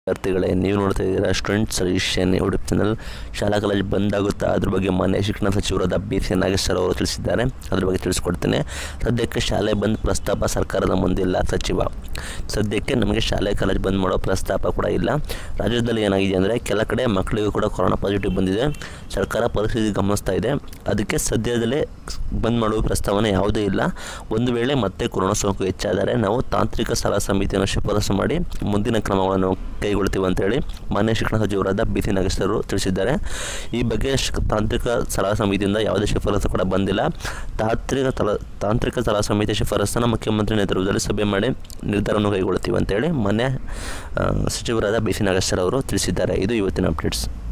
ವಿದ್ಯಾರ್ಥಿಗಳೇ ನೀವು ನೋಡ್ತಾ ಇದ್ದೀರಾ ಸ್ಟೂಡೆಂಟ್ ಸೊಲ್ಯೂಷನ್ ಯೂಟ್ಯೂಬ್ ಚಾನಲ್ ಶಾಲಾ ಕಾಲೇಜು ಬಂದ್ ಆಗುತ್ತಾ ಅದ್ರ ಬಗ್ಗೆ ಮಾನ್ಯ ಶಿಕ್ಷಣ ಸಚಿವರಾದ ಬಿ ಸಿ ನಾಗೇಶ್ವರ ಅವರು ತಿಳಿಸಿದ್ದಾರೆ ಅದ್ರ ಬಗ್ಗೆ ತಿಳಿಸ್ಕೊಡ್ತೇನೆ ಸದ್ಯಕ್ಕೆ ಶಾಲೆ ಬಂದ್ ಪ್ರಸ್ತಾಪ ಸರ್ಕಾರದ ಮುಂದಿಲ್ಲ ಸಚಿವ ಸದ್ಯಕ್ಕೆ ನಮಗೆ ಶಾಲೆ ಕಾಲೇಜು ಬಂದ್ ಮಾಡೋ ಪ್ರಸ್ತಾಪ ಕೂಡ ಇಲ್ಲ ರಾಜ್ಯದಲ್ಲಿ ಏನಾಗಿದೆ ಅಂದರೆ ಕೆಲ ಕಡೆ ಮಕ್ಕಳಿಗೂ ಕೂಡ ಕೊರೋನಾ ಪಾಸಿಟಿವ್ ಬಂದಿದೆ ಸರ್ಕಾರ ಪರಿಸ್ಥಿತಿ ಗಮನಿಸ್ತಾ ಇದೆ ಅದಕ್ಕೆ ಸದ್ಯದಲ್ಲೇ ಬಂದ್ ಮಾಡುವ ಪ್ರಸ್ತಾವನೆ ಯಾವುದೂ ಇಲ್ಲ ಒಂದು ವೇಳೆ ಮತ್ತೆ ಕೊರೋನಾ ಸೋಂಕು ಹೆಚ್ಚಾದರೆ ನಾವು ತಾಂತ್ರಿಕ ಸಲಹಾ ಸಮಿತಿಯನ್ನು ಶಿಫಾರಸು ಮಾಡಿ ಮುಂದಿನ ಕ್ರಮಗಳನ್ನು ಕೈಗೊಳ್ತೀವಿ ಅಂತೇಳಿ ಮಾನ್ಯ ಶಿಕ್ಷಣ ಸಚಿವರಾದ ಬಿ ಸಿ ನಾಗೇಶ್ವರರು ತಿಳಿಸಿದ್ದಾರೆ ಈ ಬಗ್ಗೆ ಶ್- ತಾಂತ್ರಿಕ ಸಲಹಾ ಸಮಿತಿಯಿಂದ ಯಾವುದೇ ಶಿಫಾರಸು ಕೂಡ ಬಂದಿಲ್ಲ ತಾಂತ್ರಿಕ ತಲ ತಾಂತ್ರಿಕ ಸಲಹಾ ಸಮಿತಿ ಶಿಫಾರಸನ್ನು ಮುಖ್ಯಮಂತ್ರಿ ನೇತೃತ್ವದಲ್ಲಿ ಸಭೆ ಮಾಡಿ ನಿರ್ಧಾರವನ್ನು ಕೈಗೊಳ್ತೀವಿ ಅಂತೇಳಿ ಮಾನ್ಯ ಆ, ಸಚಿವರಾದ ಬಿ ಸಿ ನಾಗೇಶ್ವರ ಅವರು ತಿಳಿಸಿದ್ದಾರೆ ಇದು ಇವತ್ತಿನ ಅಪ್ಡೇಟ್ಸ್